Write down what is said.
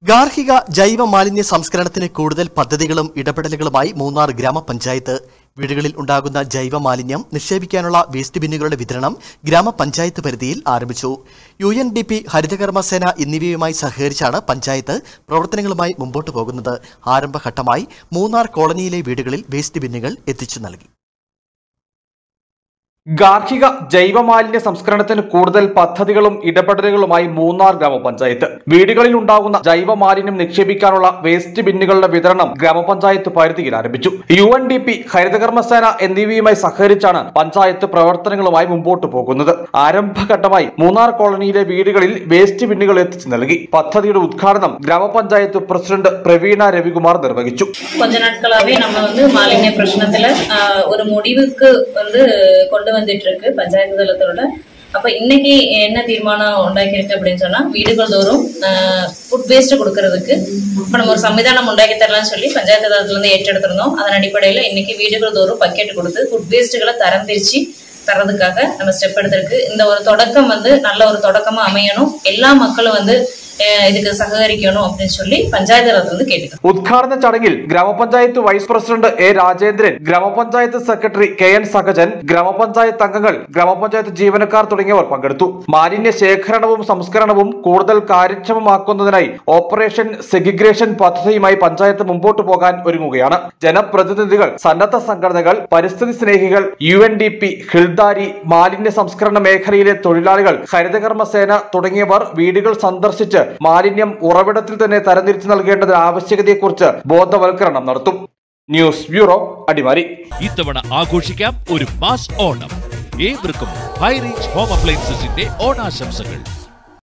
ഗാർഹിക ജൈവ മാലിന്യ സംസ്കരണത്തിന് കൂടുതൽ പദ്ധതികളും ഇടപെടലുകളുമായി മൂന്നാർ ഗ്രാമപഞ്ചായത്ത് വീടുകളിൽ ഉണ്ടാകുന്ന ജൈവ മാലിന്യം നിക്ഷേപിക്കാനുള്ള വേസ്റ്റ് ബിന്നുകളുടെ വിതരണം ഗ്രാമപഞ്ചായത്ത് പരിധിയിൽ ആരംഭിച്ചു യു എൻ ഡി പി ഹരിതകർമ്മസേന എന്നിവയുമായി സഹകരിച്ചാണ് പഞ്ചായത്ത് പ്രവർത്തനങ്ങളുമായി മുമ്പോട്ട് പോകുന്നത് ആരംഭഘട്ടമായി മൂന്നാർ കോളനിയിലെ വീടുകളിൽ വേസ്റ്റ് ബിന്നുകൾ എത്തിച്ചു നൽകി ഗാർഹിക ജൈവമാലിന്യ സംസ്കരണത്തിന് കൂടുതൽ പദ്ധതികളും ഇടപെടലുകളുമായി മൂന്നാർ ഗ്രാമപഞ്ചായത്ത് വീടുകളിൽ ഉണ്ടാകുന്ന ജൈവമാലിന്യം നിക്ഷേപിക്കാനുള്ള വേസ്റ്റ് ബിന്നുകളുടെ വിതരണം ഗ്രാമപഞ്ചായത്ത് പരിധിയിൽ ആരംഭിച്ചു യു എൻ ഡി പി ഹരിതകർമ്മസേന എന്നിവയുമായി സഹകരിച്ചാണ് പഞ്ചായത്ത് പ്രവർത്തനങ്ങളുമായി മുമ്പോട്ട് പോകുന്നത് ആരംഭഘട്ടമായി മൂന്നാർ കോളനിയിലെ വീടുകളിൽ വേസ്റ്റ് ബിന്നുകൾ എത്തിച്ചു നൽകി പദ്ധതിയുടെ ഉദ്ഘാടനം ഗ്രാമപഞ്ചായത്ത് പ്രസിഡന്റ് പ്രവീണ രവികുമാർ നിർവഹിച്ചു கொஞ்ச நாட்களாவே நம்ம வந்து மாலின்ய பிரச்சனத்துல ஆஹ், ஒரு முடிவுக்கு வந்து கொண்டு வந்துட்டு இருக்கு பஞ்சாயத்து தளத்தோட அப்ப இன்னைக்கு என்ன தீர்மானம் உண்டாக்கியிருக்கு அப்படின்னு சொன்னா வீடுகள் தோறும் ஃபுட் வேஸ்ட் கொடுக்கறதுக்கு இப்ப நம்ம ஒரு சம்விதானம் உண்டாக்கி தரலாம்னு சொல்லி பஞ்சாயத்து தளத்துல இருந்து ஏற்றெடுத்திருந்தோம் அதன் அடிப்படையில இன்னைக்கு வீடுகள் தோறும் பக்கெட் கொடுத்து ஃபுட் வேஸ்ட்டுகளை தரம் பிரிச்சு தர்றதுக்காக நம்ம ஸ்டெப் எடுத்திருக்கு இந்த ஒரு தொடக்கம் வந்து நல்ல ஒரு தொடக்கமா அமையணும் எல்லா மக்களும் வந்து அஹ், இதுக்கு சககரிக்கணும் அப்படின்னு சொல்லி பஞ்சாயத்து தளத்துல இருந்து கேட்டுக்கிறோம் ഉദ്ഘാടന ചടങ്ങിൽ ഗ്രാമപഞ്ചായത്ത് വൈസ് പ്രസിഡന്റ് എ രാജേന്ദ്രൻ ഗ്രാമപഞ്ചായത്ത് സെക്രട്ടറി കെ എൻ സഹജൻ ഗ്രാമപഞ്ചായത്ത് അംഗങ്ങൾ ഗ്രാമപഞ്ചായത്ത് ജീവനക്കാർ തുടങ്ങിയവർ പങ്കെടുത്തു മാലിന്യ ശേഖരണവും സംസ്കരണവും കൂടുതൽ കാര്യക്ഷമമാക്കുന്നതിനായി ഓപ്പറേഷൻ സെഗിഗ്രേഷൻ പദ്ധതിയുമായി പഞ്ചായത്ത് മുമ്പോട്ട് പോകാൻ ഒരുങ്ങുകയാണ് ജനപ്രതിനിധികൾ സന്നദ്ധ സംഘടനകൾ പരിസ്ഥിതി സ്നേഹികൾ U N D P Hilldari മാലിന്യ സംസ്കരണ മേഖലയിലെ തൊഴിലാളികൾ ഹരിതകർമ്മ സേന തുടങ്ങിയവർ വീടുകൾ സന്ദർശിച്ച് മാലിന്യം ഉറവിടത്തിൽ തന്നെ തരംതിരിച്ചു നൽകേണ്ടതിന്റെ ആവശ്യകതയെക്കുറിച്ച് ബോധവൽക്കരണം നടത്തും ന്യൂസ് ബ്യൂറോ അടിമാലി ഇത്തവണ ആഘോഷിക്കാം ഒരു മാസ് ഓണം ഏവർക്കും ഹൈറേഞ്ച് ഹോം അപ്ലയൻസസിന്റെ ഓണാശംസകൾ